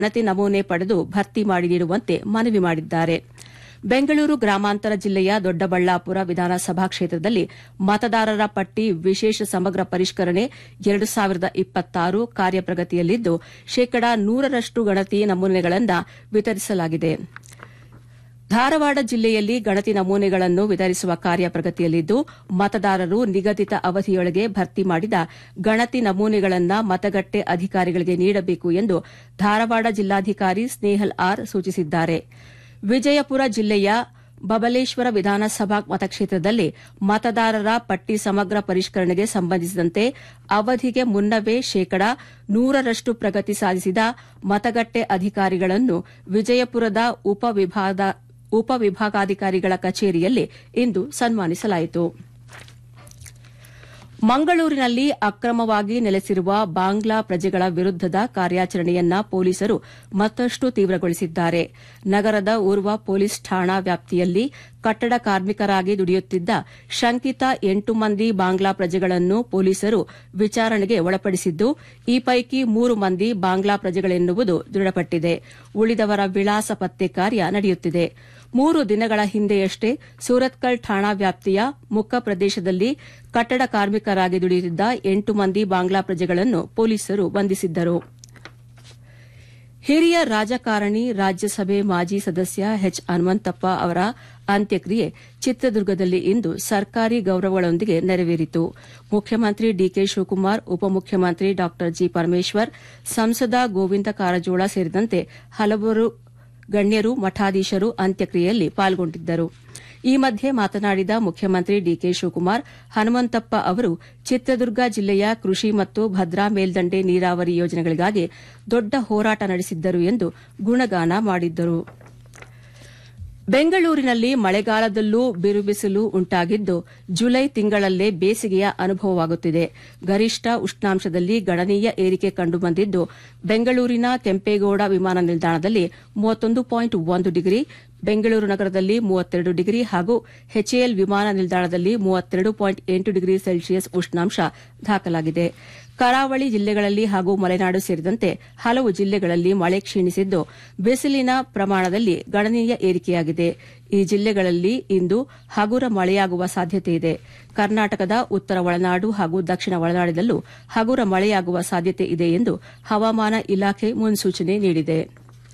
ಗಣತಿ ನಮೂನೆ ಪಡೆದು ಭರ್ತಿ ಮಾಡಿ ನೀಡುವಂತೆ ಮನವಿ ಮಾಡಿದ್ದಾರೆ ಬೆಂಗಳೂರು ಗ್ರಾಮಾಂತರ ಜಿಲ್ಲೆಯ ದೊಡ್ಡಬಳ್ಳಾಪುರ ವಿಧಾನಸಭಾ ಕ್ಷೇತ್ರದಲ್ಲಿ ಮತದಾರರ ಪಟ್ಟಿ ವಿಶೇಷ ಸಮಗ್ರ ಪರಿಷ್ಕರಣೆ ಎರಡು ಸಾವಿರದ ಇಪ್ಪತ್ತಾರು ಕಾರ್ಯಪ್ರಗತಿಯಲ್ಲಿದ್ದು ಶೇಕಡಾ ನೂರರಷ್ಟು ಗಣತಿ ನಮೂನೆಗಳನ್ನು ವಿತರಿಸಲಾಗಿದೆ ಧಾರವಾಡ ಜಿಲ್ಲೆಯಲ್ಲಿ ಗಣತಿ ನಮೂನೆಗಳನ್ನು ವಿತರಿಸುವ ಕಾರ್ಯ ಪ್ರಗತಿಯಲ್ಲಿದ್ದು ಮತದಾರರು ನಿಗದಿತ ಅವಧಿಯೊಳಗೆ ಭರ್ತಿ ಮಾಡಿದ ಗಣತಿ ನಮೂನೆಗಳನ್ನು ಮತಗಟ್ಟೆ ಅಧಿಕಾರಿಗಳಿಗೆ ನೀಡಬೇಕು ಎಂದು ಧಾರವಾಡ ಜಿಲ್ಲಾಧಿಕಾರಿ ಸ್ನೇಹಲ್ ಆರ್ ಸೂಚಿಸಿದ್ದಾರೆ ವಿಜಯಪುರ ಜಿಲ್ಲೆಯ ಬಬಲೇಶ್ವರ ವಿಧಾನಸಭಾ ಮತಕ್ಷೇತ್ರದಲ್ಲಿ ಮತದಾರರ ಪಟ್ಟಿ ಸಮಗ್ರ ಪರಿಷ್ಕರಣೆಗೆ ಸಂಬಂಧಿಸಿದಂತೆ ಅವಧಿಗೆ ಮುನ್ನವೇ ಶೇಕಡಾ ನೂರರಷ್ಟು ಪ್ರಗತಿ ಸಾಧಿಸಿದ ಮತಗಟ್ಟೆ ಅಧಿಕಾರಿಗಳನ್ನು ವಿಜಯಪುರದ ಉಪವಿಭಾಗಾಧಿಕಾರಿಗಳ ಕಚೇರಿಯಲ್ಲಿ ಇಂದು ಸನ್ಮಾನಿಸಲಾಯಿತು ಮಂಗಳೂರಿನಲ್ಲಿ ಅಕ್ರಮವಾಗಿ ನೆಲೆಸಿರುವ ಬಾಂಗ್ಲಾ ಪ್ರಜೆಗಳ ವಿರುದ್ದದ ಕಾರ್ಯಾಚರಣೆಯನ್ನ ಪೊಲೀಸರು ಮತ್ತಷ್ಟು ತೀವ್ರಗೊಳಿಸಿದ್ದಾರೆ ನಗರದ ಊರ್ವ ಪೊಲೀಸ್ ಠಾಣಾ ವ್ಯಾಪ್ತಿಯಲ್ಲಿ ಕಟ್ಟಡ ಕಾರ್ಮಿಕರಾಗಿ ದುಡಿಯುತ್ತಿದ್ದ ಶಂಕಿತ ಎಂಟು ಮಂದಿ ಬಾಂಗ್ಲಾ ಪ್ರಜೆಗಳನ್ನು ಪೊಲೀಸರು ವಿಚಾರಣೆಗೆ ಒಳಪಡಿಸಿದ್ದು ಈ ಪೈಕಿ ಮೂರು ಮಂದಿ ಬಾಂಗ್ಲಾ ಪ್ರಜೆಗಳೆನ್ನುವುದು ದೃಢಪಟ್ಟಿದೆ ಉಳಿದವರ ವಿಳಾಸ ಪತ್ತೆ ಕಾರ್ಯ ನಡೆಯುತ್ತಿದೆ ಮೂರು ದಿನಗಳ ಹಿಂದೆಯಷ್ಟೇ ಸೂರತ್ಕಲ್ ಠಾಣಾ ವ್ಯಾಪ್ತಿಯ ಮುಕ್ಕ ಪ್ರದೇಶದಲ್ಲಿ ಕಟ್ಟಡ ಕಾರ್ಮಿಕರಾಗಿ ದುಡಿಯುತ್ತಿದ್ದ ಎಂಟು ಮಂದಿ ಬಾಂಗ್ಲಾ ಪ್ರಜೆಗಳನ್ನು ಪೊಲೀಸರು ಬಂಧಿಸಿದ್ದರು ಹಿರಿಯ ರಾಜಕಾರಣಿ ರಾಜ್ಯಸಭೆ ಮಾಜಿ ಸದಸ್ಯ ಎಚ್ ಹನುಮಂತಪ್ಪ ಅವರ ಅಂತ್ಯಕ್ರಿಯೆ ಚಿತ್ರದುರ್ಗದಲ್ಲಿ ಇಂದು ಸರ್ಕಾರಿ ಗೌರವಗಳೊಂದಿಗೆ ನೆರವೇರಿತು ಮುಖ್ಯಮಂತ್ರಿ ಡಿಕೆ ಶಿವಕುಮಾರ್ ಉಪಮುಖ್ಯಮಂತ್ರಿ ಡಾ ಜಿ ಪರಮೇಶ್ವರ್ ಸಂಸದ ಗೋವಿಂದ ಕಾರಜೋಳ ಸೇರಿದಂತೆ ಹಲವರು ಗಣ್ಯರು ಮಠಾಧೀಶರು ಅಂತ್ಯಕ್ರಿಯೆಯಲ್ಲಿ ಪಾಲ್ಗೊಂಡಿದ್ದರು ಈ ಮಧ್ಯೆ ಮಾತನಾಡಿದ ಮುಖ್ಯಮಂತ್ರಿ ಡಿಕೆ ಶಿವಕುಮಾರ್ ಹನುಮಂತಪ್ಪ ಅವರು ಚಿತ್ರದುರ್ಗ ಜಿಲ್ಲೆಯ ಕೃಷಿ ಮತ್ತು ಭದ್ರಾ ಮೇಲ್ದಂಡೆ ನೀರಾವರಿ ಯೋಜನೆಗಳಿಗಾಗಿ ದೊಡ್ಡ ಹೋರಾಟ ನಡೆಸಿದ್ದರು ಎಂದು ಗುಣಗಾನ ಮಾಡಿದ್ದರು ಬೆಂಗಳೂರಿನಲ್ಲಿ ಮಳೆಗಾಲದಲ್ಲೂ ಬಿರುಬಿಸಿಲು ಉಂಟಾಗಿದ್ದು ಜುಲೈ ತಿಂಗಳಲ್ಲೇ ಬೇಸಿಗೆಯ ಅನುಭವವಾಗುತ್ತಿದೆ ಗರಿಷ್ಠ ಉಷ್ಣಾಂಶದಲ್ಲಿ ಗಣನೀಯ ಏರಿಕೆ ಕಂಡುಬಂದಿದ್ದು ಬೆಂಗಳೂರಿನ ಕೆಂಪೇಗೌಡ ವಿಮಾನ ನಿಲ್ದಾಣದಲ್ಲಿ ಮೂವತ್ತೊಂದು ಪಾಯಿಂಟ್ ಒಂದು ಡಿಗ್ರಿ ಬೆಂಗಳೂರು ನಗರದಲ್ಲಿ ಮೂವತ್ತೆರಡು ಡಿಗ್ರಿ ಹಾಗೂ ಎಚ್ಎಎಲ್ ವಿಮಾನ ನಿಲ್ದಾಣದಲ್ಲಿ ಮೂವತ್ತೆರಡು ಪಾಯಿಂಟ್ ಎಂಟು ಡಿಗ್ರಿ ಸೆಲ್ಸಿಯಸ್ ಉಷ್ಣಾಂಶ ದಾಖಲಾಗಿದೆ ಕರಾವಳಿ ಜಿಲ್ಲೆಗಳಲ್ಲಿ ಹಾಗೂ ಮಲೆನಾಡು ಸೇರಿದಂತೆ ಹಲವು ಜಿಲ್ಲೆಗಳಲ್ಲಿ ಮಳೆ ಕ್ಷೀಣಿಸಿದ್ದು ಬಿಸಿಲಿನ ಪ್ರಮಾಣದಲ್ಲಿ ಗಣನೀಯ ಏರಿಕೆಯಾಗಿದೆ ಈ ಜಿಲ್ಲೆಗಳಲ್ಲಿ ಇಂದು ಹಗುರ ಮಳೆಯಾಗುವ ಸಾಧ್ಯತೆಯಿದೆ ಕರ್ನಾಟಕದ ಉತ್ತರ ಒಳನಾಡು ಹಾಗೂ ದಕ್ಷಿಣ ಒಳನಾಡಿನಲ್ಲೂ ಹಗುರ ಮಳೆಯಾಗುವ ಸಾಧ್ಯತೆ ಇದೆ ಎಂದು ಹವಾಮಾನ ಇಲಾಖೆ ಮುನ್ಸೂಚನೆ ನೀಡಿದೆ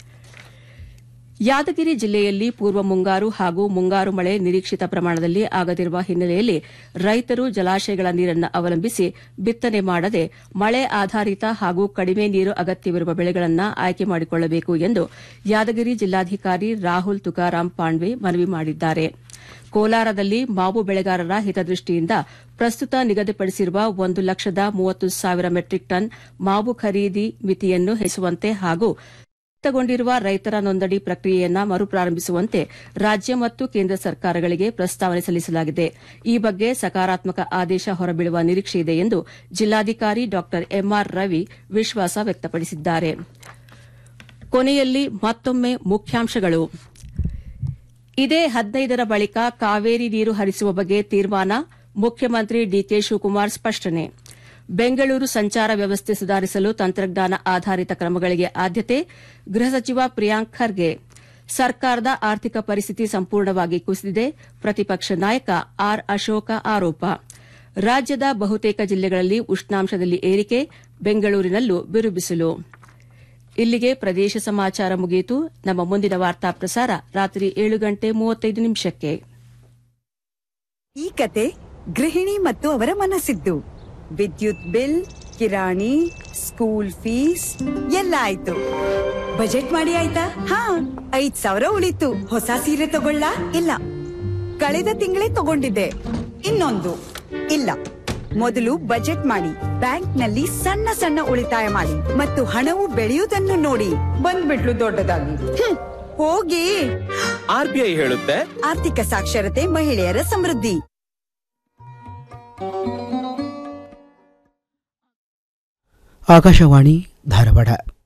ಯಾದಗಿರಿ ಜಿಲ್ಲೆಯಲ್ಲಿ ಪೂರ್ವ ಮುಂಗಾರು ಹಾಗೂ ಮುಂಗಾರು ಮಳೆ ನಿರೀಕ್ಷಿತ ಪ್ರಮಾಣದಲ್ಲಿ ಆಗದಿರುವ ಹಿನ್ನೆಲೆಯಲ್ಲಿ ರೈತರು ಜಲಾಶಯಗಳ ನೀರನ್ನು ಅವಲಂಬಿಸಿ ಬಿತ್ತನೆ ಮಾಡದೆ ಮಳೆ ಆಧಾರಿತ ಹಾಗೂ ಕಡಿಮೆ ನೀರು ಅಗತ್ಯವಿರುವ ಬೆಳೆಗಳನ್ನು ಆಯ್ಕೆ ಮಾಡಿಕೊಳ್ಳಬೇಕು ಎಂದು ಯಾದಗಿರಿ ಜಿಲ್ಲಾಧಿಕಾರಿ ರಾಹುಲ್ ತುಕಾರಾಂ ಪಾಂಡ್ವೆ ಮನವಿ ಮಾಡಿದ್ದಾರೆ ಕೋಲಾರದಲ್ಲಿ ಮಾವು ಬೆಳೆಗಾರರ ಹಿತದೃಷ್ಟಿಯಿಂದ ಪ್ರಸ್ತುತ ನಿಗದಿಪಡಿಸಿರುವ ಒಂದು ಲಕ್ಷದ ಮೂವತ್ತು ಸಾವಿರ ಮೆಟ್ರಿಕ್ ಟನ್ ಮಾವು ಖರೀದಿ ಮಿತಿಯನ್ನು ಹೆಚ್ಚಿಸುವಂತೆ ಹಾಗೂ ಗೊಂಡಿರುವ ರೈತರ ನೋಂದಣಿ ಪ್ರಕ್ರಿಯೆಯನ್ನು ಮರುಪ್ರಾರಂಭಿಸುವಂತೆ ರಾಜ್ಯ ಮತ್ತು ಕೇಂದ್ರ ಸರ್ಕಾರಗಳಿಗೆ ಪ್ರಸ್ತಾವನೆ ಸಲ್ಲಿಸಲಾಗಿದೆ ಈ ಬಗ್ಗೆ ಸಕಾರಾತ್ಮಕ ಆದೇಶ ಹೊರಬೀಳುವ ನಿರೀಕ್ಷೆಯಿದೆ ಎಂದು ಜಿಲ್ಲಾಧಿಕಾರಿ ಡಾ ಎಂಆರ್ ರವಿ ವಿಶ್ವಾಸ ವ್ಯಕ್ತಪಡಿಸಿದ್ದಾರೆ ಕೊನೆಯಲ್ಲಿ ಮತ್ತೊಮ್ಮೆ ಮುಖ್ಯಾಂಶಗಳು ಇದೇ ಹದಿನೈದರ ಬಳಿಕ ಕಾವೇರಿ ನೀರು ಹರಿಸುವ ಬಗ್ಗೆ ತೀರ್ಮಾನ ಮುಖ್ಯಮಂತ್ರಿ ಡಿಕೆ ಶಿವಕುಮಾರ್ ಸ್ಪಷ್ಟನೆ ಬೆಂಗಳೂರು ಸಂಚಾರ ವ್ಯವಸ್ಥೆ ಸುಧಾರಿಸಲು ತಂತ್ರಜ್ಞಾನ ಆಧಾರಿತ ಕ್ರಮಗಳಿಗೆ ಆದ್ಯತೆ ಗೃಹ ಸಚಿವ ಪ್ರಿಯಾಂಕ್ ಖರ್ಗೆ ಸರ್ಕಾರದ ಆರ್ಥಿಕ ಪರಿಸ್ಥಿತಿ ಸಂಪೂರ್ಣವಾಗಿ ಕುಸಿದಿದೆ ಪ್ರತಿಪಕ್ಷ ನಾಯಕ ಆರ್ ಅಶೋಕ ಆರೋಪ ರಾಜ್ಯದ ಬಹುತೇಕ ಜಿಲ್ಲೆಗಳಲ್ಲಿ ಉಷ್ಣಾಂಶದಲ್ಲಿ ಏರಿಕೆ ಬೆಂಗಳೂರಿನಲ್ಲೂ ಬಿರುಬಿಸಿಲು ಇಲ್ಲಿಗೆ ಪ್ರದೇಶ ಸಮಾಚಾರ ಮುಗಿಯಿತು ನಮ್ಮ ಮುಂದಿನ ವಾರ್ತಾ ಪ್ರಸಾರ ರಾತ್ರಿ ಏಳು ಗಂಟೆ ಮೂವತ್ತೈದು ನಿಮಿಷಕ್ಕೆ ಈ ಕತೆ ಗೃಹಿಣಿ ಮತ್ತು ಅವರ ಮನಸ್ಸಿದ್ದು ವಿದ್ಯುತ್ ಬಿಲ್ ಕಿರಾಣಿ ಸ್ಕೂಲ್ ಫೀಸ್ ಎಲ್ಲ ಆಯ್ತು ಬಜೆಟ್ ಮಾಡಿ ಆಯ್ತಾ ಹಾ ಐದ್ ಸಾವಿರ ಉಳಿತು ಹೊಸ ಸೀರೆ ತಗೊಳ್ಳ ಇಲ್ಲ ಕಳೆದ ತಿಂಗಳೇ ತಗೊಂಡಿದ್ದೆ ಇನ್ನೊಂದು ಇಲ್ಲ ಮೊದಲು ಬಜೆಟ್ ಮಾಡಿ ಬ್ಯಾಂಕ್ನಲ್ಲಿ ಸಣ್ಣ ಸಣ್ಣ ಉಳಿತಾಯ ಮಾಡಿ ಮತ್ತು ಹಣವು ಬೆಳೆಯುವುದನ್ನು ನೋಡಿ ಬಂದ್ಬಿಟ್ಲು ದೊಡ್ಡದಾಗಿ ಹ್ಮ್, ಹೋಗಿ ಆರ್ಬಿಐ ಹೇಳುತ್ತೆ ಆರ್ಥಿಕ ಸಾಕ್ಷರತೆ ಮಹಿಳೆಯರ ಸಮೃದ್ಧಿ ಆಕಾಶವಾಣಿ ಧಾರವಾಡ